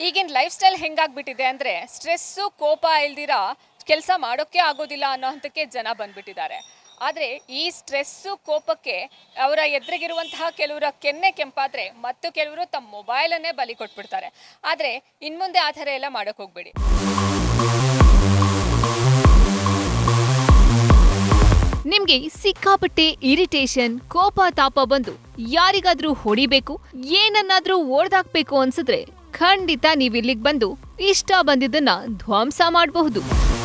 ಈಗಿನ life style ಹೆಂಗಾಗ್ಬಿಟ್ಟಿದೆ ಅಂದರೆ stress ಕೋಪ ಇಲ್ದಿರ ಕೆಲಸ ಮಾಡೋಕ್ಕೆ ಆಗೋದಿಲ್ಲ ಅನ್ನೋ ಹಂತಕ್ಕೆ ಜನ ಬಂದ್ಬಿಟ್ಟಿದ್ದಾರೆ ಆದರೆ ಈ ಸ್ಟ್ರೆಸ್ಸು ಕೋಪಕ್ಕೆ ಅವರ ಎದುರಿಗಿರುವಂತಹ ಕೆಲವರ ಕೆನ್ನೆ ಕೆಂಪಾದರೆ ಮತ್ತು ಕೆಲವರು ತಮ್ಮ ಮೊಬೈಲನ್ನೇ ಬಲಿ ಕೊಟ್ಬಿಡ್ತಾರೆ ಆದರೆ ಇನ್ಮುಂದೆ ಆ ಥರ ಎಲ್ಲ ಮಾಡೋಕ್ಕೆ ಹೋಗ್ಬೇಡಿ ನಿಮ್ಗೆ ಸಿಕ್ಕಾಪಟ್ಟೆ ಇರಿಟೇಷನ್ ಕೋಪ ತಾಪ ಬಂದು ಯಾರಿಗಾದ್ರೂ ಹೊಡಿಬೇಕು ಏನನ್ನಾದ್ರೂ ಓಡ್ದಾಕ್ಬೇಕು ಅನ್ಸಿದ್ರೆ ಖಂಡಿತ ನೀವ್ ಇಲ್ಲಿಗ್ ಬಂದು ಇಷ್ಟ ಬಂದಿದ್ದನ್ನ ಧ್ವಂಸ ಮಾಡಬಹುದು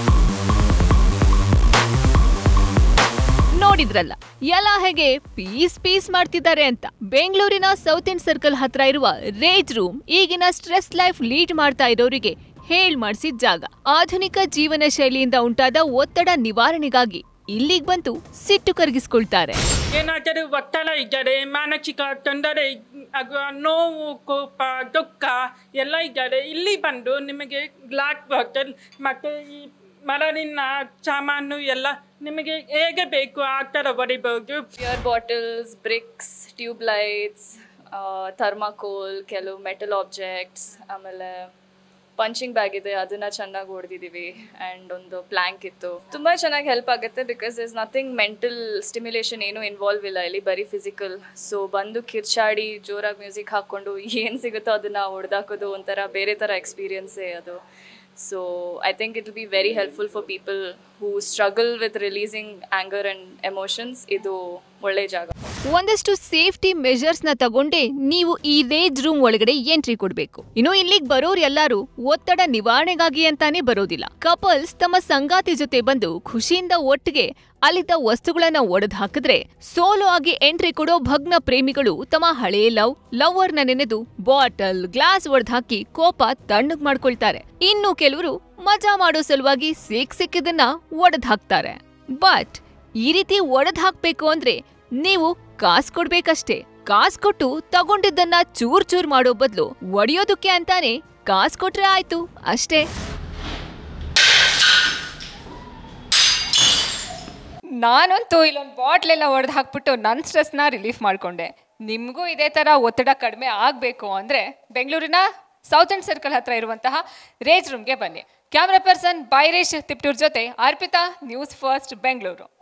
ನೋಡಿದ್ರಲ್ಲ ಎಲ್ಲ ಹೇಗೆ ಪೀಸ್ ಪೀಸ್ ಮಾಡ್ತಿದ್ದಾರೆ ಅಂತ ಬೆಂಗಳೂರಿನ ಸೌತ್ ಇಂಡ್ ಸರ್ಕಲ್ ಹತ್ರ ಇರುವ ರೇಜ್ ರೂಮ್ ಈಗಿನ ಸ್ಟ್ರೆಸ್ ಲೈಫ್ ಲೀಡ್ ಮಾಡ್ತಾ ಇರೋರಿಗೆ ಹೇಳ್ ಮಾಡ್ಸಿದ ಜಾಗ ಆಧುನಿಕ ಜೀವನ ಶೈಲಿಯಿಂದ ಉಂಟಾದ ಒತ್ತಡ ನಿವಾರಣೆಗಾಗಿ ಇಲ್ಲಿಗ್ ಬಂದು ಸಿಟ್ಟು ಕರಗಿಸ್ಕೊಳ್ತಾರೆ ಏನಾದರೂ ಒತ್ತಡ ಇದ್ದರೆ ಮಾನಸಿಕ ತೊಂದರೆ ಅಥವಾ ನೋವು ಕೋಪ ದುಃಖ ಎಲ್ಲ ಇದ್ದರೆ ಇಲ್ಲಿ ಬಂದು ನಿಮಗೆ ಗ್ಲಾಸ್ ಬಾಟಲ್ ಮತ್ತು ಈ ಮರಳಿನ ಸಾಮಾನು ಎಲ್ಲ ನಿಮಗೆ ಹೇಗೆ ಬೇಕು ಆ ಥರ ಹೊಡಿಬೋದು beer bottles bricks tube lights thermocol ಕೆಲವು ಮೆಟಲ್ ಆಬ್ಜೆಕ್ಟ್ಸ್ ಆಮೇಲೆ ಪಂಚಿಂಗ್ ಬ್ಯಾಗ್ ಇದೆ ಅದನ್ನ ಚೆನ್ನಾಗಿ ಹೊಡೆದಿದ್ದೀವಿ ಆ್ಯಂಡ್ ಒಂದು ಪ್ಲ್ಯಾಂಕ್ ಇತ್ತು ತುಂಬ ಚೆನ್ನಾಗಿ ಹೆಲ್ಪ್ ಆಗುತ್ತೆ because is nothing mental stimulation ಏನೂ ಇನ್ವಾಲ್ವ್ ಇಲ್ಲ ಇಲ್ಲಿ ಬರೀ ಫಿಸಿಕಲ್ ಸೊ ಬಂದು ಕಿರ್ಚಾಡಿ ಜೋರಾಗಿ ಮ್ಯೂಸಿಕ್ ಹಾಕ್ಕೊಂಡು ಏನು ಸಿಗುತ್ತೋ ಅದನ್ನು ಹೊಡೆದಾಕೋದು ಒಂಥರ ಬೇರೆ ಥರ ಎಕ್ಸ್ಪೀರಿಯನ್ಸೇ ಅದು so I think it will be very helpful for people who struggle with releasing anger and emotions ಇದು ಒಳ್ಳೆ ಜಾಗ ಒಂದಷ್ಟು ಸೇಫ್ಟಿ ಮೆಷರ್ಸ್ ನ ತಗೊಂಡೇ ನೀವು ಈ ರೇಜ್ ರೂಮ್ ಒಳಗಡೆ ಎಂಟ್ರಿ ಕೊಡ್ಬೇಕು ಇನ್ನು ಇಲ್ಲಿಗ್ ಬರೋರ್ ಎಲ್ಲಾರು ಒತ್ತಡ ನಿವಾರಣೆಗಾಗಿ ಅಂತಾನೆ ಬರೋದಿಲ್ಲ ಕಪಲ್ಸ್ ತಮ್ಮ ಸಂಗಾತಿ ಜೊತೆ ಬಂದು ಖುಷಿಯಿಂದ ಒಟ್ಟಿಗೆ ಅಲ್ಲಿದ್ದ ವಸ್ತುಗಳನ್ನ ಒಡೆದು ಹಾಕಿದ್ರೆ ಸೋಲೋ ಆಗಿ ಎಂಟ್ರಿ ಕೊಡೋ ಭಗ್ನ ಪ್ರೇಮಿಗಳು ತಮ್ಮ ಹಳೇ ಲವ್ ಲವರ್ ನ ನೆನೆದು ಬಾಟಲ್ ಗ್ಲಾಸ್ ಒಡೆದು ಹಾಕಿ ಕೋಪ ತಣ್ಣಗ್ ಮಾಡ್ಕೊಳ್ತಾರೆ ಇನ್ನು ಕೆಲವರು ಮಜಾ ಮಾಡೋ ಸಲುವಾಗಿ ಸಿಕ್ ಸಿಕ್ಕಿದನ್ನ ಒಡೆದು ಹಾಕ್ತಾರೆ ಬಟ್ ಈ ರೀತಿ ಒಡೆದ್ ಹಾಕ್ಬೇಕು ಅಂದ್ರೆ ನೀವು ಕಾಸ್ ಕೊಡ್ಬೇಕಷ್ಟೇ ಕಾಸ್ ಕೊಟ್ಟು ತಗೊಂಡಿದ್ದನ್ನ ಚೂರ್ ಚೂರ್ ಮಾಡೋ ಬದ್ಲು ಒಡೆಯೋದಕ್ಕೆ ಅಂತಾನೆ ಕಾಸ್ ಕೊಟ್ರೆ ಆಯ್ತು ಅಷ್ಟೇ ನಾನಂತೂ ಇಲ್ಲೊಂದು ಬಾಟ್ಲೆಲ್ಲ ಒಡೆದು ಹಾಕ್ಬಿಟ್ಟು ನನ್ನ ಸ್ಟ್ರೆಸ್ನ ರಿಲೀಫ್ ಮಾಡಿಕೊಂಡೆ ನಿಮಗೂ ಇದೇ ಥರ ಒತ್ತಡ ಕಡಿಮೆ ಆಗಬೇಕು ಅಂದರೆ ಬೆಂಗಳೂರಿನ ಸೌತ್ ಅಂಡ್ ಸರ್ಕಲ್ ಹತ್ರ ಇರುವಂತಹ ರೇಜ್ ರೂಮ್ಗೆ ಬನ್ನಿ ಕ್ಯಾಮ್ರಾ ಪರ್ಸನ್ ಬೈರೇಶ್ ತಿಪ್ಟೂರ್ ಜೊತೆ ಅರ್ಪಿತಾ ನ್ಯೂಸ್ ಫಸ್ಟ್ ಬೆಂಗಳೂರು